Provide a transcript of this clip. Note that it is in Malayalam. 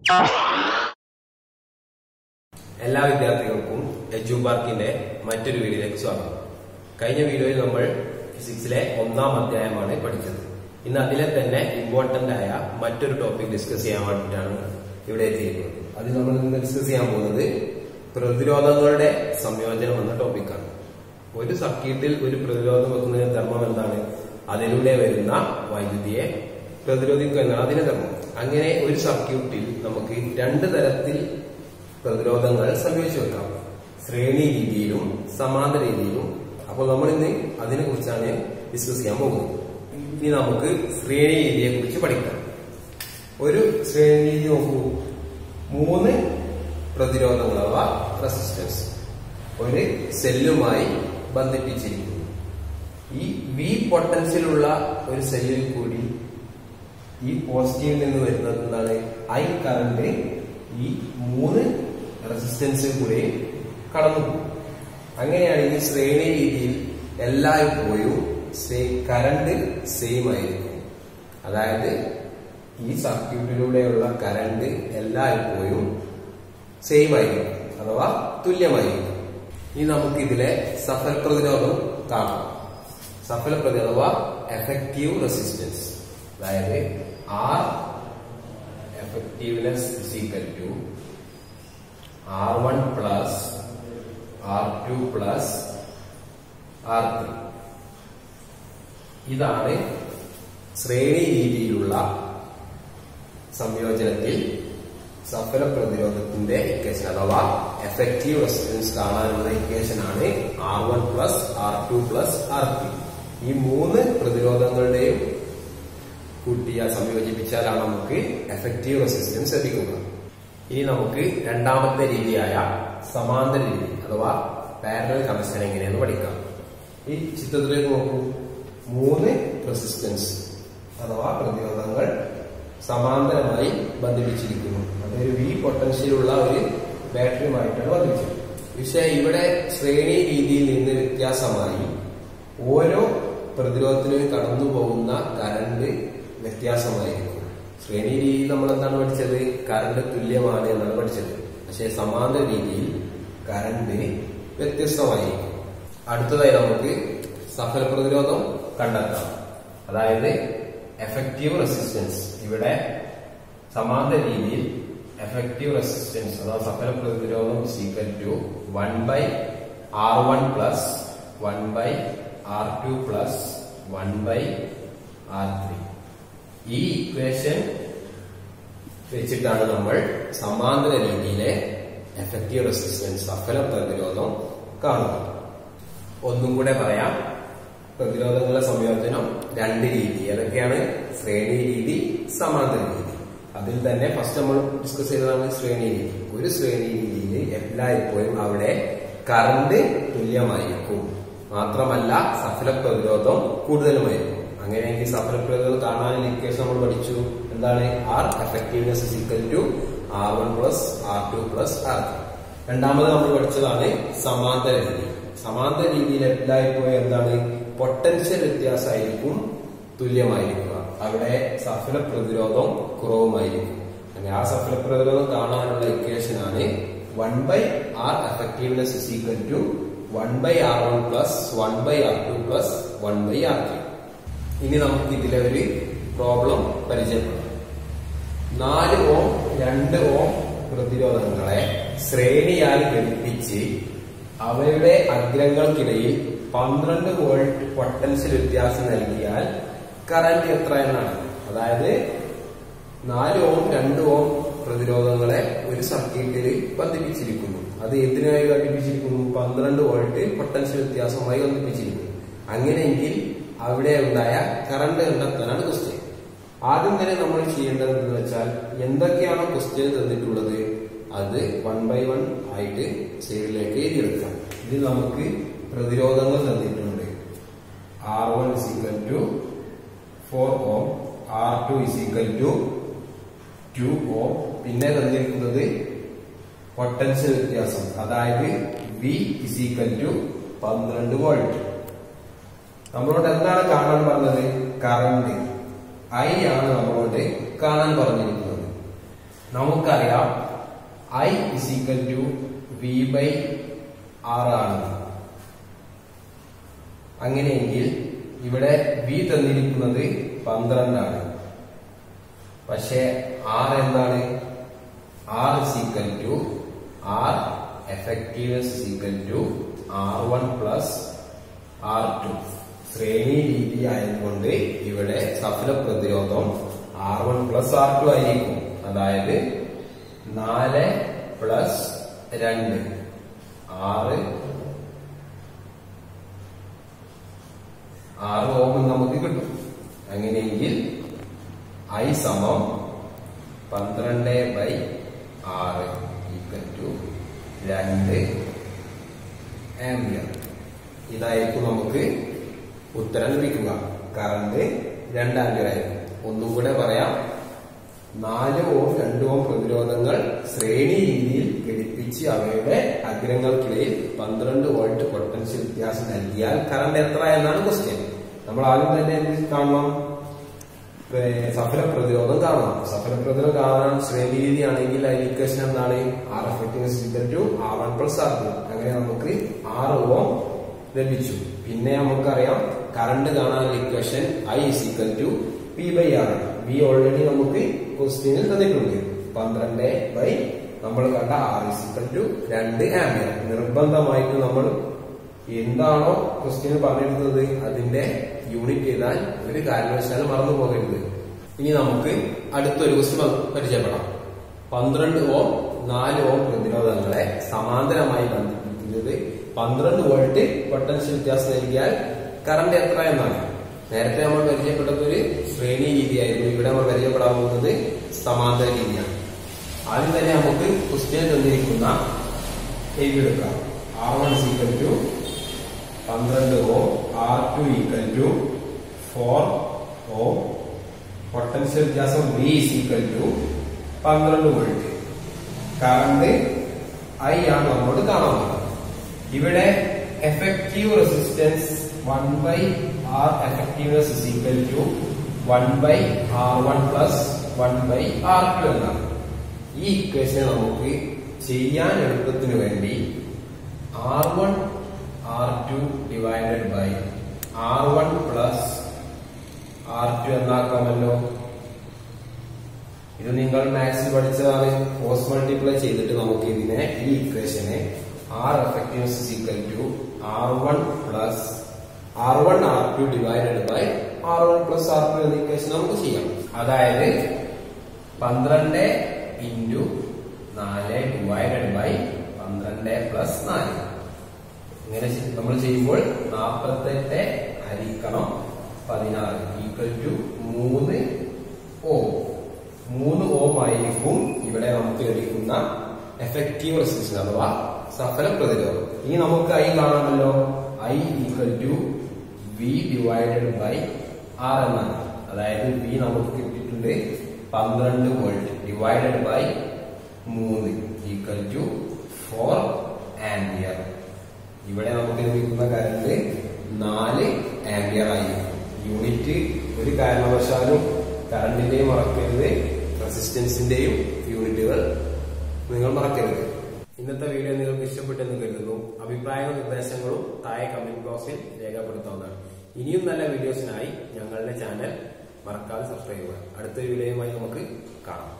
എല്ലാ വിദ്യാർത്ഥികൾക്കും എജു പാർക്കിന്റെ മറ്റൊരു വീഡിയോയിലേക്ക് സ്വാഗതം കഴിഞ്ഞ വീഡിയോയിൽ നമ്മൾ ഫിസിക്സിലെ ഒന്നാം അധ്യായമാണ് പഠിച്ചത് ഇന്ന് അതിലെ തന്നെ ഇമ്പോർട്ടന്റ് ആയ മറ്റൊരു ടോപ്പിക് ഡിസ്കസ് ചെയ്യാൻ വേണ്ടിയിട്ടാണ് ഇവിടെ എത്തിയിരിക്കുന്നത് അതിൽ നമ്മൾ ഇന്ന് ഡിസ്കസ് ചെയ്യാൻ പോകുന്നത് പ്രതിരോധങ്ങളുടെ സംയോജനം എന്ന ടോപ്പിക്കാണ് ഒരു സർക്യൂട്ടിൽ ഒരു പ്രതിരോധം വെക്കുന്ന ധർമ്മം എന്താണ് അതിലൂടെ വരുന്ന വൈദ്യുതിയെ പ്രതിരോധിക്കുക എന്നാണ് അതിന്റെ ധർമ്മം അങ്ങനെ ഒരു സർക്യൂട്ടിൽ നമുക്ക് രണ്ട് തരത്തിൽ പ്രതിരോധങ്ങൾ സംയോജിച്ച് വെക്കാം ശ്രേണി രീതിയിലും സമാന്തര രീതിയിലും അപ്പോൾ നമ്മൾ ഇന്ന് അതിനെ കുറിച്ചാണ് ഡിസ്കസ് ചെയ്യാൻ പോകുന്നത് ഇനി നമുക്ക് ശ്രേണി രീതിയെ കുറിച്ച് പഠിക്കാം ഒരു ശ്രേണി രീതി നോക്കൂ മൂന്ന് പ്രതിരോധങ്ങൾ അഥവാ റെസിസ്റ്റൻസ് ഒരു സെല്ലുമായി ബന്ധിപ്പിച്ചിരിക്കുന്നു ഈ വി പൊട്ടൻഷ്യലുള്ള ഒരു സെല്ലിൽ കൂടി ഈ പോസിറ്റീവിൽ നിന്ന് വരുന്നത് എന്താണ് ഐ കറണ്ട് ഈ മൂന്ന് റെസിസ്റ്റൻസിൽ കൂടി കടന്നു പോകും അങ്ങനെയാണെങ്കിൽ ശ്രേണി രീതിയിൽ എല്ലായ്പ്പോഴും കറണ്ട് സെയിം ആയിരിക്കും അതായത് ഈ സർക്യൂട്ടിലൂടെയുള്ള കറണ്ട് എല്ലായ്പ്പോഴും സെയിം ആയിരിക്കും അഥവാ തുല്യമായിരിക്കും ഇനി നമുക്ക് ഇതിലെ സഫൽ പ്രതിരോധം കാണാം സഫല പ്രതിരോധം അഥവാ എഫക്റ്റീവ് റെസിസ്റ്റൻസ് അതായത് R effectiveness is equal to R one plus R two plus R three ഇതാണ് ശ്രേണി രീതിയിലുള്ള സംയോജനത്തിൽ സഫല പ്രതിരോധത്തിന്റെ ഇക്വേഷൻ അഥവാ എഫക്റ്റീവ് റെസിസ്റ്റൻസ് കാണാനുള്ള ഇക്വേഷൻ ആണ് R one plus R two plus R three ഈ മൂന്ന് പ്രതിരോധങ്ങളുടെയും കൂട്ടിയ സംയോജിപ്പിച്ചാലാണ് നമുക്ക് എഫക്റ്റീവ് റെസിസ്റ്റൻസ് ലഭിക്കുക ഇനി നമുക്ക് രണ്ടാമത്തെ രീതിയായ സമാന്തര രീതി അഥവാ പാരലൽ കണക്ഷൻ എങ്ങനെയെന്ന് പഠിക്കാം ഈ ചിത്രത്തിലേക്ക് നോക്കൂ മൂന്ന് റെസിസ്റ്റൻസ് അഥവാ പ്രതിരോധങ്ങൾ സമാന്തരമായി ബന്ധിപ്പിച്ചിരിക്കുന്നു അതൊരു വി പൊട്ടൻഷ്യലുള്ള ഒരു ബാറ്ററിയുമായിട്ടാണ് ബന്ധിച്ചത് പക്ഷേ ഇവിടെ ശ്രേണി രീതിയിൽ നിന്ന് വ്യത്യാസമായി ഓരോ പ്രതിരോധത്തിനും കടന്നു പോകുന്ന കറണ്ട് വ്യത്യാസമായിരിക്കും ശ്രേണി രീതിയിൽ നമ്മൾ എന്താണ് പഠിച്ചത് കറണ്ട് തുല്യമാണ് എന്നാണ് പഠിച്ചത് പക്ഷേ സമാന്തര രീതിയിൽ കറണ്ട് വ്യത്യസ്തമായിരിക്കും അടുത്തതായി നമുക്ക് സഫല പ്രതിരോധം കണ്ടെത്താം അതായത് എഫക്റ്റീവ് റെസിസ്റ്റൻസ് ഇവിടെ സമാന്തര രീതിയിൽ എഫക്റ്റീവ് റെസിസ്റ്റൻസ് അഥവാ സഫല പ്രതിരോധം is equal to one by R one plus one by R two plus one by R three ഈ ഇക്വേഷൻ വെച്ചിട്ടാണ് നമ്മൾ സമാന്തര രീതിയിലെ എഫക്റ്റീവ് റെസിസ്റ്റൻസ് സഫല പ്രതിരോധം കാണുന്നത് ഒന്നും കൂടെ പറയാം പ്രതിരോധങ്ങളുടെ സംയോജനം രണ്ട് രീതി ഏതൊക്കെയാണ് ശ്രേണി രീതി സമാന്തര രീതി അതിൽ തന്നെ ഫസ്റ്റ് നമ്മൾ ഡിസ്കസ് ചെയ്തതാണ് ശ്രേണി രീതി ഒരു ശ്രേണി രീതിയിൽ എല്ലായ്പ്പോഴും അവിടെ കറണ്ട് തുല്യമായിരിക്കും മാത്രമല്ല സഫല പ്രതിരോധം കൂടുതലുമായിരിക്കും അങ്ങനെയെങ്കിൽ സഫല പ്രതിരോധം കാണാനുള്ള ഇക്വേഷൻ നമ്മൾ പഠിച്ചു എന്താണ് R effectiveness is equal to R one plus R two plus R three രണ്ടാമത് നമ്മൾ പഠിച്ചതാണ് സമാന്തര രീതി സമാന്തര രീതിയിൽ എല്ലായ്പ്പോഴും എന്താണ് പൊട്ടൻഷ്യൽ വ്യത്യാസമായിരിക്കും തുല്യമായിരിക്കുക അവിടെ സഫല പ്രതിരോധം കുറവുമായിരിക്കും അങ്ങനെ ആ സഫല പ്രതിരോധം കാണാനുള്ള ഇക്വേഷൻ ആണ് one by R effectiveness is equal to one by R one plus one by R two plus one by R three ഇനി നമുക്ക് ഇതിലെ ഒരു പ്രോബ്ലം പരിചയപ്പെടാം നാല് ഓം രണ്ട് ഓം പ്രതിരോധങ്ങളെ ശ്രേണിയായി ഘടിപ്പിച്ച് അവയുടെ അഗ്രങ്ങൾക്കിടയിൽ പന്ത്രണ്ട് വോൾട്ട് പൊട്ടൻഷ്യൽ വ്യത്യാസം നൽകിയാൽ കറന്റ് എത്ര എന്നാണ് അതായത് നാല് ഓം രണ്ട് ഓം പ്രതിരോധങ്ങളെ ഒരു സർക്യൂട്ടിൽ ബന്ധിപ്പിച്ചിരിക്കുന്നു അത് എന്തിനായി ബന്ധിപ്പിച്ചിരിക്കുന്നു പന്ത്രണ്ട് വോൾട്ട് പൊട്ടൻഷ്യൽ വ്യത്യാസമായി ബന്ധിപ്പിച്ചിരിക്കുന്നു അങ്ങനെയെങ്കിൽ അവിടെ ഉണ്ടായ കറണ്ട് കണ്ടെത്താനാണ് ക്വസ്റ്റ്യൻ ആദ്യം തന്നെ നമ്മൾ ചെയ്യേണ്ടത് എന്ന് വെച്ചാൽ എന്തൊക്കെയാണോ ക്വസ്റ്റ്യൻ തന്നിട്ടുള്ളത് അത് വൺ ബൈ വൺ ആയിട്ട് സൈഡിലേക്ക് എഴുതിയെടുക്കാം ഇതിൽ നമുക്ക് പ്രതിരോധങ്ങൾ തന്നിട്ടുണ്ട് R one is equal to four ohm R two is equal to two ohm പിന്നെ തന്നിരിക്കുന്നത് പൊട്ടൻഷ്യൽ വ്യത്യാസം അതായത് വി ഇസ് ഈക്വൽ ടു പന്ത്രണ്ട് വോൾട്ട് നമ്മളോട് എന്താണ് കാണാൻ പറഞ്ഞത് കറണ്ട് ഐ ആണ് നമ്മളോട് കാണാൻ പറഞ്ഞിരിക്കുന്നത് നമുക്കറിയാം I is equal to V by R ആണ് അങ്ങനെയെങ്കിൽ ഇവിടെ വി തന്നിരിക്കുന്നത് പന്ത്രണ്ടാണ് പക്ഷെ ആർ എന്താണ് R is equal to R effective is equal to R one plus R two ശ്രേണി രീതി ആയതുകൊണ്ട് ഇവിടെ സഫല പ്രതിരോധം R one plus R two ആയിരിക്കും അതായത് നാല് പ്ലസ് രണ്ട് ആറ് ആറ് ഓം നമുക്ക് കിട്ടും അങ്ങനെയെങ്കിൽ ഐ സമം പന്ത്രണ്ട് ബൈ ആറ് ഈക്വൽ ടു രണ്ട് ആംബിയർ ഇതായിരിക്കും നമുക്ക് ഉത്തരം ലഭിക്കുക കറണ്ട് രണ്ട് ആംബിയർ ആയിരിക്കും ഒന്നും കൂടെ പറയാം നാല് ഓം രണ്ട് ഓം പ്രതിരോധങ്ങൾ ശ്രേണി രീതിയിൽ ഘടിപ്പിച്ച് അവയുടെ അഗ്രങ്ങൾക്കിടയിൽ പന്ത്രണ്ട് വോൾട്ട് പൊട്ടൻഷ്യൽ വ്യത്യാസം നൽകിയാൽ കറണ്ട് എത്ര എന്നാണ് ക്വസ്റ്റ്യൻ നമ്മൾ ആദ്യം തന്നെ എന്ത് കാണണം സഫല പ്രതിരോധം കാണണം സഫല പ്രതിരോധം കാണാൻ ശ്രേണി രീതി ആണെങ്കിൽ അതിന്റെ ഇക്വേഷൻ എന്താണ് R effective to R one plus R two അങ്ങനെ നമുക്ക് ആറ് ഓം ലഭിച്ചു പിന്നെ നമുക്കറിയാം കറണ്ട് കാണാനുള്ള equation I is equal to P by R B already നമുക്ക് ക്വസ്റ്റ്യനിൽ തന്നിട്ടുണ്ട് പന്ത്രണ്ട് ബൈ നമ്മൾ കണ്ട ആർ ഇസ് ഈക്വൽ ടു രണ്ട് ആംബിയർ നിർബന്ധമായിട്ട് നമ്മൾ എന്താണോ ക്വസ്റ്റ്യൻ പറഞ്ഞിരുന്നത് അതിന്റെ യൂണിറ്റ് ചെയ്താൽ ഒരു കാരണവശാലും മറന്നു പോകരുത് ഇനി നമുക്ക് അടുത്തൊരു ക്വസ്റ്റ്യൻ പരിചയപ്പെടാം പന്ത്രണ്ട് ഓം നാല് ഓം പ്രതിരോധങ്ങളെ സമാന്തരമായി ബന്ധിപ്പിക്കുന്നത് പന്ത്രണ്ട് വോൾട്ട് പൊട്ടൻഷ്യൽ വ്യത്യാസം നൽകിയാൽ കറണ്ട് എത്ര എന്നാണ് നേരത്തെ നമ്മൾ പരിചയപ്പെട്ടത് ഒരു ശ്രേണി രീതിയായിരുന്നു ഇവിടെ നമ്മൾ പരിചയപ്പെടാൻ പോകുന്നത് സമാന്തര രീതിയാണ് ആദ്യം തന്നെ നമുക്ക് ക്വസ്റ്റ്യൻ തന്നിരിക്കുന്ന എഴുതിയെടുക്കാം ആർ വൺ സീക്വൽ ടു പന്ത്രണ്ട് ohm R two equal to four ohm potential വ്യത്യാസം വി ഇസ് ഈക്വൽ ടു പന്ത്രണ്ട് വോൾട്ട് കറണ്ട് ഐ ആണ് നമ്മോട് കാണുന്നത് ഇവിടെ effective resistance one by R effectiveness is equal to one by R one plus one by R two എന്നാണ് ഈ ഇക്വേഷൻ നമുക്ക് ചെയ്യാൻ എളുപ്പത്തിന് വേണ്ടി R one R two divided by R one plus R two എന്നാക്കാമല്ലോ ഇത് നിങ്ങൾ മാത്സിൽ പഠിച്ചതാണ് കോസ് മൾട്ടിപ്ലൈ ചെയ്തിട്ട് നമുക്ക് ഇതിനെ ഈ ഇക്വേഷനെ R effectives equal to R one plus R one R two divided by R one plus R two എന്ന ഇക്വേഷൻ നമുക്ക് ചെയ്യാം അതായത് പന്ത്രണ്ട് ഇൻറ്റു നാല് ഡിവൈഡഡ് ബൈ പന്ത്രണ്ട് പ്ലസ് നാല് ഇങ്ങനെ നമ്മൾ ചെയ്യുമ്പോൾ നാൽപ്പത്തെട്ട് ഹരിക്കണം പതിനാറ് ഈക്വൽ ടു മൂന്ന് ഓം മൂന്ന് ഓം ആയിരിക്കും ഇവിടെ നമുക്ക് ലഭിക്കുന്ന എഫക്റ്റീവ് റെസിസ്റ്റൻസ് അഥവാ സഫല പ്രതിരോധം ഇനി നമുക്ക് ഐ കാണാമല്ലോ I equal to V divided by R എന്നാണ് അതായത് വി നമുക്ക് കിട്ടിയിട്ടുണ്ട് പന്ത്രണ്ട് വോൾട്ട് ഡിവൈഡഡ് ബൈ മൂന്ന് ഈക്വൽ ടു ഫോർ ആംബിയർ ഇവിടെ നമുക്ക് ലഭിക്കുന്ന കറണ്ട് നാല് ആംബിയർ ആയിരിക്കും യൂണിറ്റ് ഒരു കാരണവശാലും കറണ്ടിന്റെയും മറക്കരുത് റെസിസ്റ്റൻസിന്റെയും യൂണിറ്റുകൾ നിങ്ങൾ മറക്കരുത് ഇന്നത്തെ വീഡിയോ നിങ്ങൾക്ക് ഇഷ്ടപ്പെട്ടെന്ന് കരുതുന്നു അഭിപ്രായങ്ങളും നിർദ്ദേശങ്ങളും താഴെ കമന്റ് ബോക്സിൽ രേഖപ്പെടുത്താവുന്നതാണ് ഇനിയും നല്ല വീഡിയോസിനായി ഞങ്ങളുടെ ചാനൽ മറക്കാതെ സബ്സ്ക്രൈബ് ചെയ്യുക അടുത്ത വീഡിയോയുമായി നമുക്ക് കാണാം